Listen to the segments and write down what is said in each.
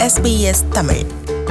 SBS Tamil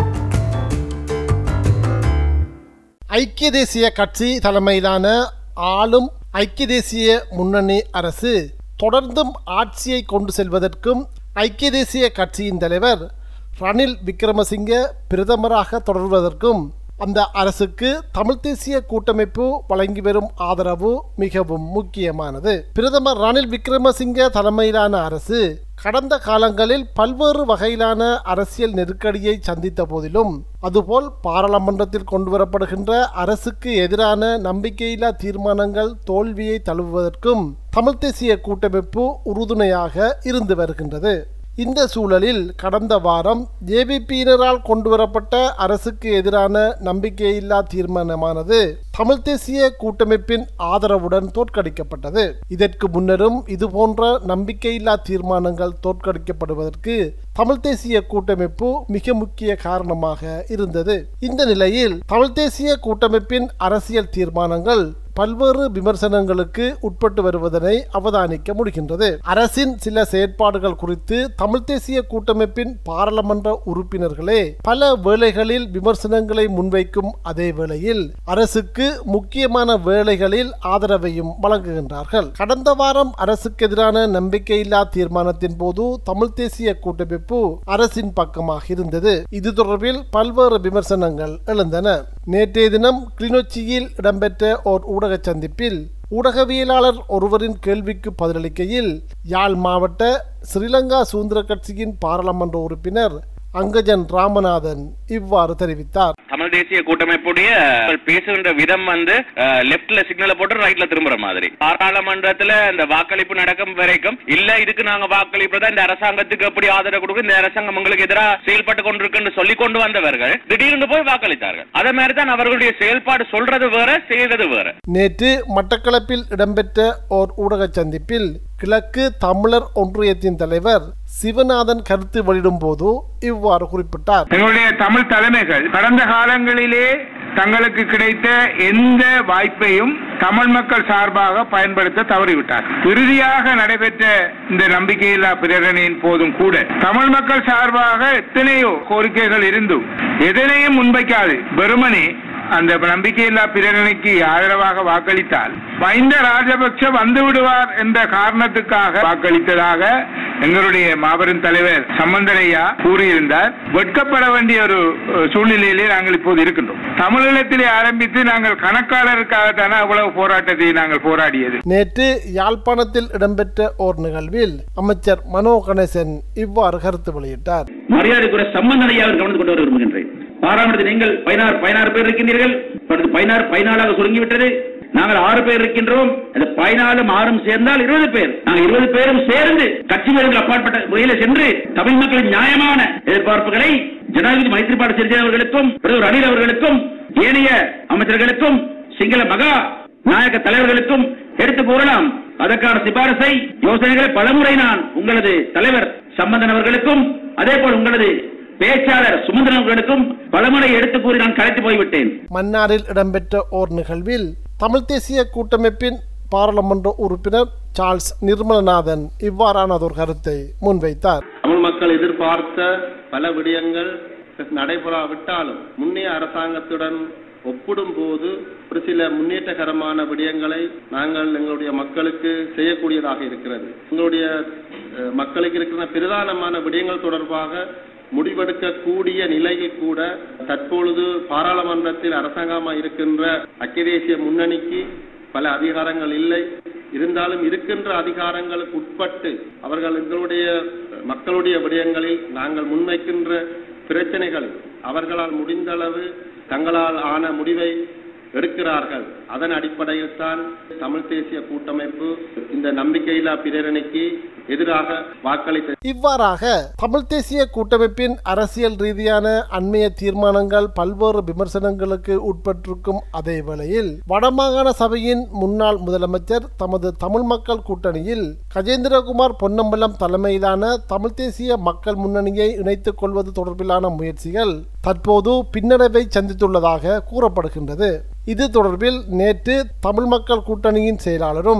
ஐக்கிய தேசிய கட்சி தலைமையிலான ஆளும் ஐக்கிய தேசிய முன்னணி அரசு தொடர்ந்தும் ஆட்சியை கொண்டு செல்வதற்கும் ஐக்கிய தேசிய கட்சியின் தலைவர் ரணில் விக்ரமசிங்க பிரதமராக தொடர்வதற்கும் அந்த அரசுக்கு தமிழ் தேசிய கூட்டமைப்பு வழங்கி வரும் ஆதரவு மிகவும் முக்கியமானது பிரதமர் ரணில் விக்ரமசிங்க தலைமையிலான அரசு கடந்த காலங்களில் பல்வேறு வகையிலான அரசியல் நெருக்கடியை சந்தித்த போதிலும் அதுபோல் பாராளுமன்றத்தில் கொண்டுவரப்படுகின்ற அரசுக்கு எதிரான நம்பிக்கையில்லா தீர்மானங்கள் தோல்வியை தழுவுவதற்கும் தமிழ் தேசிய கூட்டமைப்பு உறுதுணையாக இருந்து வருகின்றது இந்த சூழலில் கடந்த வாரம் ஜேவிபியினரால் கொண்டுவரப்பட்ட அரசுக்கு எதிரான நம்பிக்கையில்லா தீர்மானமானது தமிழ் தேசிய கூட்டமைப்பின் ஆதரவுடன் தோற்கடிக்கப்பட்டது இதற்கு முன்னரும் இதுபோன்ற நம்பிக்கையில்லா தீர்மானங்கள் தோற்கடிக்கப்படுவதற்கு தமிழ் தேசிய கூட்டமைப்பு மிக முக்கிய காரணமாக இருந்தது இந்த நிலையில் தமிழ் தேசிய கூட்டமைப்பின் அரசியல் தீர்மானங்கள் பல்வேறு விமர்சனங்களுக்கு உட்பட்டு வருவதனை அவதானிக்க முடிகின்றது அரசின் சில செயற்பாடுகள் குறித்து தமிழ் தேசிய கூட்டமைப்பின் பாராளுமன்ற உறுப்பினர்களே பல வேளைகளில் விமர்சனங்களை முன்வைக்கும் அதே வேளையில் அரசுக்கு முக்கியமான வேளைகளில் ஆதரவையும் வழங்குகின்றார்கள் கடந்த வாரம் அரசுக்கு எதிரான நம்பிக்கையில்லா தீர்மானத்தின் போது தமிழ் தேசிய கூட்டமைப்பு அரசின் பக்கமாக இருந்தது இது தொடர்பில் பல்வேறு விமர்சனங்கள் எழுந்தன நேற்றைய தினம் கிளிநொச்சியில் இடம்பெற்ற ஓர் ஊடக சந்திப்பில் ஊடகவியலாளர் ஒருவரின் கேள்விக்கு பதிலளிக்கையில் யாழ் மாவட்ட ஸ்ரீலங்கா சுதந்திர கட்சியின் பாராளுமன்ற உறுப்பினர் அங்கஜன் ராமநாதன் இவ்வாறு தெரிவித்தார் தமிழ் தேசிய கூட்டமைப்புடைய பேசுகின்ற விதம் வந்து லெப்ட்ல சிக்னலை போட்டு ரைட்ல திரும்புற மாதிரி பாராளுமன்றத்துல இந்த வாக்களிப்பு நடக்கும் வரைக்கும் இல்ல இதுக்கு நாங்க வாக்களிப்பு தான் இந்த அரசாங்கத்துக்கு எப்படி ஆதரவு கொடுக்கும் இந்த அரசாங்கம் உங்களுக்கு எதிராக செயல்பட்டு கொண்டிருக்குன்னு சொல்லி கொண்டு வந்தவர்கள் திடீர்னு போய் வாக்களித்தார்கள் அதே மாதிரி தான் அவர்களுடைய செயல்பாடு சொல்றது வேற செய்யறது வேற நேற்று மட்டக்களப்பில் இடம்பெற்ற ஓர் ஊடக சந்திப்பில் கிழக்கு தமிழர் ஒன்றியத்தின் தலைவர் சிவநாதன் கருத்து வெளியிடும் போது இவ்வாறு குறிப்பிட்டார் எங்களுடைய தமிழ் தலைமைகள் கடந்த காலங்களிலே தங்களுக்கு கிடைத்த எந்த வாய்ப்பையும் தமிழ் மக்கள் சார்பாக பயன்படுத்த தவறிவிட்டார் இறுதியாக நடைபெற்ற இந்த நம்பிக்கையில்லா பிரேரணையின் போதும் கூட தமிழ் மக்கள் சார்பாக எத்தனையோ கோரிக்கைகள் இருந்தும் எதனையும் முன்வைக்காது வெறுமனே அந்த நம்பிக்கையில்லா பிரேரணைக்கு ஆதரவாக வாக்களித்தால் மஹிந்த ராஜபக்ஷ வந்து விடுவார் என்ற காரணத்துக்காக வாக்களித்ததாக எங்களுடைய மாபெரும் தலைவர் சம்பந்தரையா கூறியிருந்தார் வெட்கப்பட வேண்டிய ஒரு சூழ்நிலையிலே நாங்கள் இப்போது இருக்கின்றோம் தமிழீழத்திலே ஆரம்பித்து நாங்கள் கணக்காளருக்காகத்தானே அவ்வளவு போராட்டத்தை நாங்கள் போராடியது நேற்று யாழ்ப்பாணத்தில் இடம்பெற்ற ஓர் நிகழ்வில் அமைச்சர் மனோ கணேசன் இவ்வாறு கருத்து வெளியிட்டார் மரியாதைக்குரிய சம்பந்தனையை அவர் கவனித்துக் கொண்டு வர விரும்புகின்றேன் பாராளுமன்றத்தில் நீங்கள் பதினாறு பதினாறு பேர் இருக்கின்றீர்கள் இப்பொழுது பதினாறு பதினாலாக சுருங்கிவிட்டது நாங்கள் ஆறு பேர் இருக்கின்றோம் அந்த பதினாலும் ஆறும் சேர்ந்தால் இருபது பேர் நாங்கள் இருபது பேரும் சேர்ந்து கட்சி வீரர்கள் அப்பாற்பட்ட முறையில சென்று தமிழ் மக்களின் நியாயமான எதிர்பார்ப்புகளை ஜனாதிபதி மைத்ரிபால சிறிசேன அவர்களுக்கும் பிரதமர் ரணில் அவர்களுக்கும் ஏனைய அமைச்சர்களுக்கும் சிங்கள மகா நாயக தலைவர்களுக்கும் எடுத்து கூறலாம் அதற்கான சிபாரசை யோசனைகளை பலமுறை நான் உங்களது தலைவர் சம்பந்தன் அவர்களுக்கும் அதே போல் உங்களது பேச்சாளர் சுமந்திரன் அவர்களுக்கும் பலமுறை எடுத்து கூறி நான் கலைத்து போய்விட்டேன் மன்னாரில் இடம்பெற்ற ஓர் நிகழ்வில் தமிழ் தேசிய கூட்டமைப்பின் பாராளுமன்ற உறுப்பினர் சார்ல்ஸ் நிர்மலநாதன் இவ்வாறானதொரு கருத்தை முன்வைத்தார் தமிழ் மக்கள் எதிர்பார்த்த பல விடயங்கள் நடைபெறாவிட்டாலும் முன்னைய அரசாங்கத்துடன் ஒப்பிடும் போது ஒரு சில முன்னேற்றகரமான விடயங்களை நாங்கள் எங்களுடைய மக்களுக்கு செய்யக்கூடியதாக இருக்கிறது எங்களுடைய மக்களுக்கு இருக்கிற பிரதானமான விடயங்கள் தொடர்பாக முடிவெடுக்கக்கூடிய நிலையில் கூட தற்பொழுது பாராளுமன்றத்தில் அரசாங்கமாக இருக்கின்ற ஐக்கிய தேசிய முன்னணிக்கு பல அதிகாரங்கள் இல்லை இருந்தாலும் இருக்கின்ற அதிகாரங்களுக்கு உட்பட்டு அவர்கள் எங்களுடைய மக்களுடைய விடயங்களில் நாங்கள் முன்வைக்கின்ற பிரச்சனைகள் அவர்களால் முடிந்தளவு தங்களால் ஆன முடிவை எடுக்கிறார்கள் அதன் அடிப்படையில் தான் தமிழ் தேசிய கூட்டமைப்பு இந்த நம்பிக்கையில்லா பிரேரணைக்கு எதிராக வாக்களித்தது இவ்வாறாக தமிழ் தேசிய கூட்டமைப்பின் அரசியல் ரீதியான அண்மைய தீர்மானங்கள் பல்வேறு விமர்சனங்களுக்கு உட்பட்டிருக்கும் அதே வேளையில் வடமாகாண சபையின் முன்னாள் முதலமைச்சர் தமது தமிழ் மக்கள் கூட்டணியில் கஜேந்திரகுமார் பொன்னம்பலம் தலைமையிலான தமிழ் தேசிய மக்கள் முன்னணியை இணைத்துக் கொள்வது தொடர்பிலான முயற்சிகள் தற்போது பின்னடைவை சந்தித்துள்ளதாக கூறப்படுகின்றது இது தொடர்பில் நேற்று தமிழ் மக்கள் கூட்டணியின் செயலாளரும்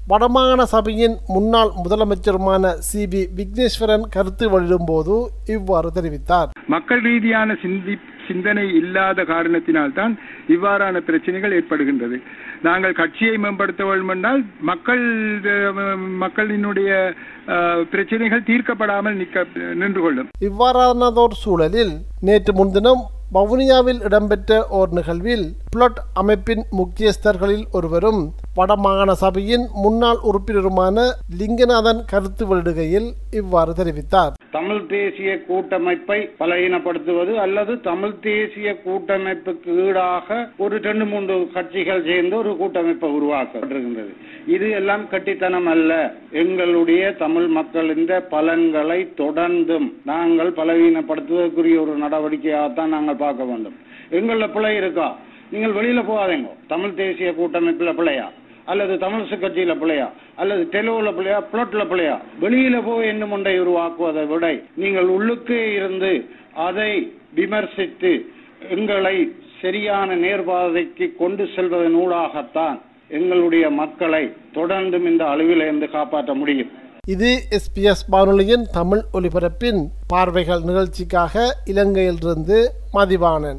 வடமாகாண சபையின் முன்னாள் முதலமைச்சருமான சி வி விக்னேஸ்வரன் கருத்து வெளியிடும்போது இவ்வாறு தெரிவித்தார் மக்கள் ரீதியான சிந்தி சிந்தனை இல்லாத காரணத்தினால்தான் இவ்வாறான பிரச்சனைகள் ஏற்படுகின்றது நாங்கள் கட்சியை மேம்படுத்த வேண்டும் என்றால் மக்கள் அஹ், மக்களினுடைய அஹ், பிரச்சனைகள் தீர்க்கப்படாமல் நிற்க நின்று கொள்ளும் இவ்வாறானதோர் சூழலில் நேற்று முன்தினம் வவுனியாவில் இடம்பெற்ற ஓர் நிகழ்வில் புளட் அமைப்பின் முக்கியஸ்தர்களில் ஒருவரும் வடமாகாண சபையின் முன்னாள் உறுப்பினருமான லிங்கநாதன் கருத்து வெளியிடுகையில் இவ்வாறு தெரிவித்தார் தமிழ் தேசிய கூட்டமைப்பை பலகீனப்படுத்துவது அல்லது தமிழ் தேசிய கூட்டமைப்புக்கு ஈடாக ஒரு ரெண்டு மூன்று கட்சிகள் சேர்ந்து ஒரு கூட்டமைப்பை உருவாக்கப்பட்டிருக்கின்றது இது எல்லாம் கட்டித்தனம் அல்ல எங்களுடைய தமிழ் மக்களின் பலன்களை தொடர்ந்தும் நாங்கள் பலவீனப்படுத்துவதற்குரிய ஒரு நடவடிக்கையாகத்தான் நாங்கள் பார்க்க வேண்டும் எங்கள பிழை இருக்கா நீங்கள் வெளியில போகாதீங்க தமிழ் தேசிய கூட்டமைப்புல பிழையா அல்லது தமிழிசை கட்சியில பிழையா அல்லது தெலுங்குல பிழையா பிளட்ல பிழையா வெளியில போய் என்ன முண்டை உருவாக்குவதை விட நீங்கள் உள்ளுக்கே இருந்து அதை விமர்சித்து எங்களை சரியான நேர்பாதைக்கு கொண்டு செல்வதன் ஊடாகத்தான் எங்களுடைய மக்களை தொடர்ந்தும் இந்த அழிவிலிருந்து காப்பாற்ற முடியும் இது எஸ்பிஎஸ் வானொலியின் தமிழ் ஒலிபரப்பின் பார்வைகள் நிகழ்ச்சிக்காக இலங்கையிலிருந்து மதிவாணன்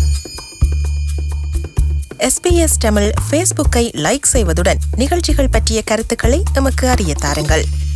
எஸ்பிஎஸ் தமிழ் ஃபேஸ்புக்கை லைக் செய்வதுடன் நிகழ்ச்சிகள் பற்றிய கருத்துக்களை எமக்கு அறிய தாருங்கள்